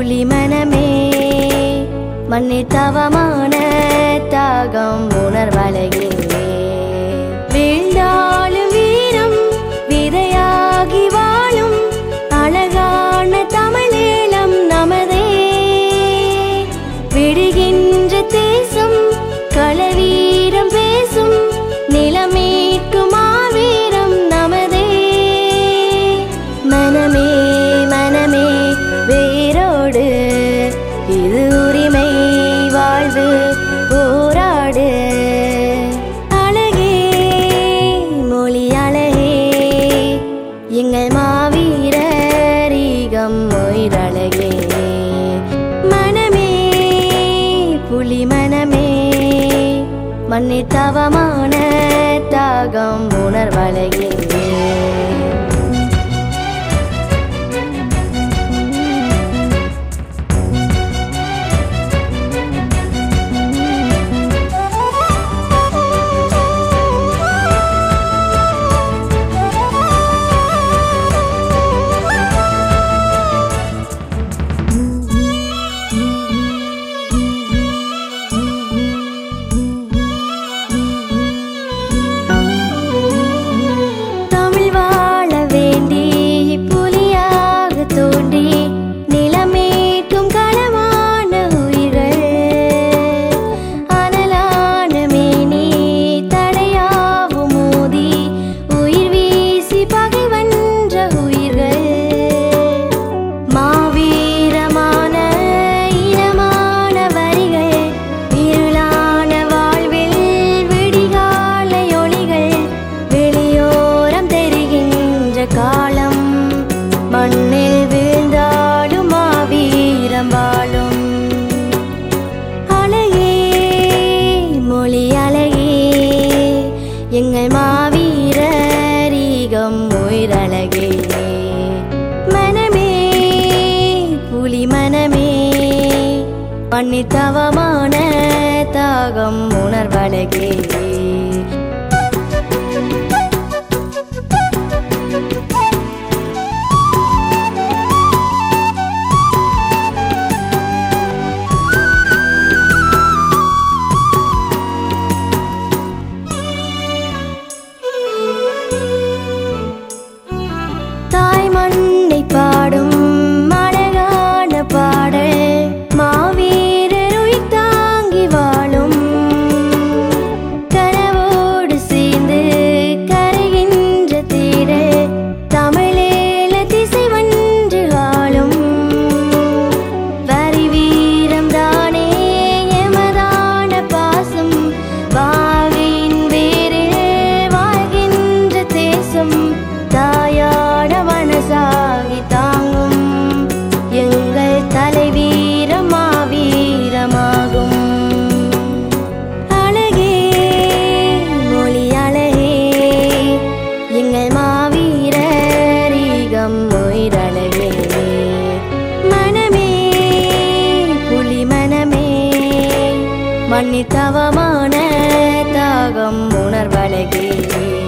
புலி மனமே மண்ணி தவமான தாகம் உணர்வழகே வீழ்ந்தாலும் வீரம் விதையாகி வாழும் அழகான தமிழீழம் நமதே விடுகின்ற தேசம் களவீரம் பேசும் நிலமீட்கும் மாவீரம் நமதே மனமே மனமே வேரோடு இது உரிமை வாழ்வு போராடு அழகே மொழி அழகே எங்கள் மாவீரீகம் உயிரழகே மனமே புலி மனமே மண்ணி தவமான தாகம் உணர்வழகே தமிழ் வாழ வேண்டி புலியாக தோன்றி நிலமேட்டும் களமான உயிர்கள் அனலான மேனி தடையாவும் மோதி உயிர் வீசி பகை வென்ற உயிர்கள் மாவீரமான இனமான வரிகள் இருளான வாழ்வில் விடிகால ஒளிகள் வெளியோரம் தெரிகின்ற காலம் மண்ணில் வீழ்ந்தாலும் மாவீரம் வாழும் அழகே மொழி அழகே எங்கள் மாவீரீகம் உயிரழகே மனமே புலி மனமே மண்ணி தவமான தாகம் உணர்வழகே தாய் மண்ணை பாடும் அழகான பாடல் மாவீரர் உயிர் தாங்கி வாழும் கனவோடு சேர்ந்து கரைகின்ற தீரல் தமிழேல திசை வென்று ஆளும் வரி வீரம் தானே எமதான பாசம் வாழ்வின் வேரில் வாழ்கின்ற தேசம் தாயான மனசாகி தாங்கும் எங்கள் தலைவீரம் மாவீரமாகும் அழகே மொழி அழகே எங்கள் மாவீரீகம் உயிரழகே மனமே புலி மனமே மண்ணி தவமான தாகம் உணர்வழகே